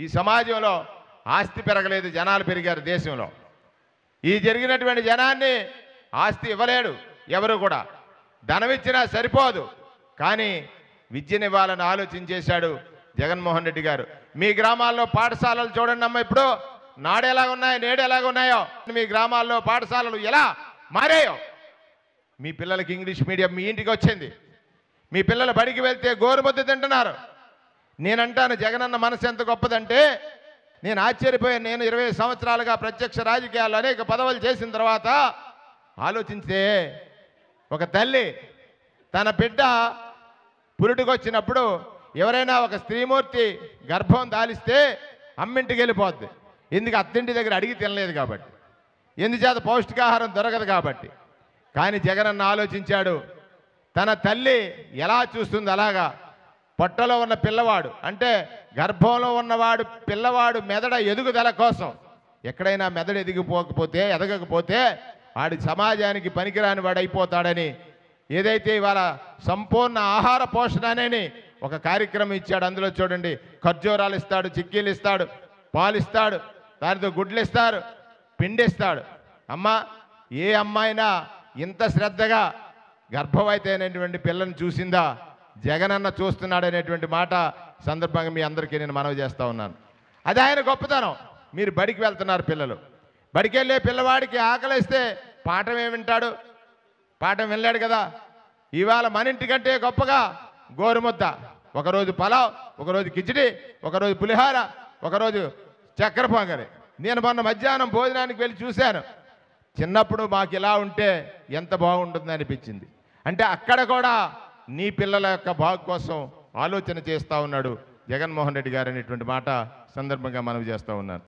ఈ సమాజంలో ఆస్తి పెరగలేదు జనాలు పెరిగారు దేశంలో ఈ జరిగినటువంటి జనాన్ని ఆస్తి ఇవ్వలేడు ఎవరు కూడా ధనం ఇచ్చినా సరిపోదు కానీ విద్యనివ్వాలని ఆలోచించేశాడు జగన్మోహన్ రెడ్డి గారు మీ గ్రామాల్లో పాఠశాలలు చూడండి అమ్మ ఇప్పుడు నాడు ఎలాగ ఉన్నాయో నేడు ఎలాగ ఉన్నాయో మీ గ్రామాల్లో పాఠశాలలు ఎలా మారాయో మీ పిల్లలకి ఇంగ్లీష్ మీడియం మీ ఇంటికి వచ్చింది మీ పిల్లలు బడికి వెళ్తే గోరుముద్ద తింటున్నారు నేనంటాను జగనన్న మనసు ఎంత గొప్పదంటే నేను ఆశ్చర్యపోయాను నేను ఇరవై సంవత్సరాలుగా ప్రత్యక్ష రాజకీయాల్లో అనేక పదవులు చేసిన తర్వాత ఆలోచిస్తే ఒక తల్లి తన బిడ్డ పురుటికొచ్చినప్పుడు ఎవరైనా ఒక స్త్రీమూర్తి గర్భం దాలిస్తే అమ్మింటికి వెళ్ళిపోద్ది ఎందుకు అత్తింటి దగ్గర అడిగి తినలేదు కాబట్టి ఎందుచేత పౌష్టికాహారం దొరకదు కాబట్టి కానీ జగనన్న ఆలోచించాడు తన తల్లి ఎలా చూస్తుంది అలాగా పొట్టలో ఉన్న పిల్లవాడు అంటే గర్భంలో ఉన్నవాడు పిల్లవాడు మెదడ ఎదుగుదల కోసం ఎక్కడైనా మెదడు ఎదిగిపోకపోతే ఎదగకపోతే వాడి సమాజానికి పనికిరాని వాడు అయిపోతాడని ఏదైతే ఇవాళ సంపూర్ణ ఆహార పోషణ అనేది ఒక కార్యక్రమం ఇచ్చాడు అందులో చూడండి ఖర్జూరాలు ఇస్తాడు చిక్కీలు ఇస్తాడు పాలు ఇస్తాడు దానితో గుడ్లు ఇస్తారు పిండి ఇస్తాడు అమ్మ ఏ అమ్మాయినా ఇంత శ్రద్ధగా గర్భవైతైనటువంటి పిల్లని చూసిందా జగనన్న చూస్తున్నాడు అనేటువంటి మాట సందర్భంగా మీ అందరికీ నేను మనవి చేస్తా ఉన్నాను అది ఆయన గొప్పతనం మీరు బడికి వెళ్తున్నారు పిల్లలు బడికి వెళ్ళే పిల్లవాడికి ఆకలిస్తే పాఠం ఏమి వింటాడు పాఠం వెళ్ళాడు కదా ఇవాళ మన ఇంటికంటే గొప్పగా గోరుముద్ద ఒకరోజు పలావ్ ఒకరోజు కిచిడి ఒకరోజు పులిహార ఒకరోజు చక్కెర పొంగలి నేను మొన్న మధ్యాహ్నం భోజనానికి వెళ్ళి చూశాను చిన్నప్పుడు మాకు ఇలా ఉంటే ఎంత బాగుంటుంది అనిపించింది అంటే అక్కడ కూడా నీ పిల్లల యొక్క బాగు కోసం ఆలోచన చేస్తూ ఉన్నాడు జగన్మోహన్ రెడ్డి గారు అనేటువంటి మాట సందర్భంగా మనవి చేస్తూ ఉన్నాను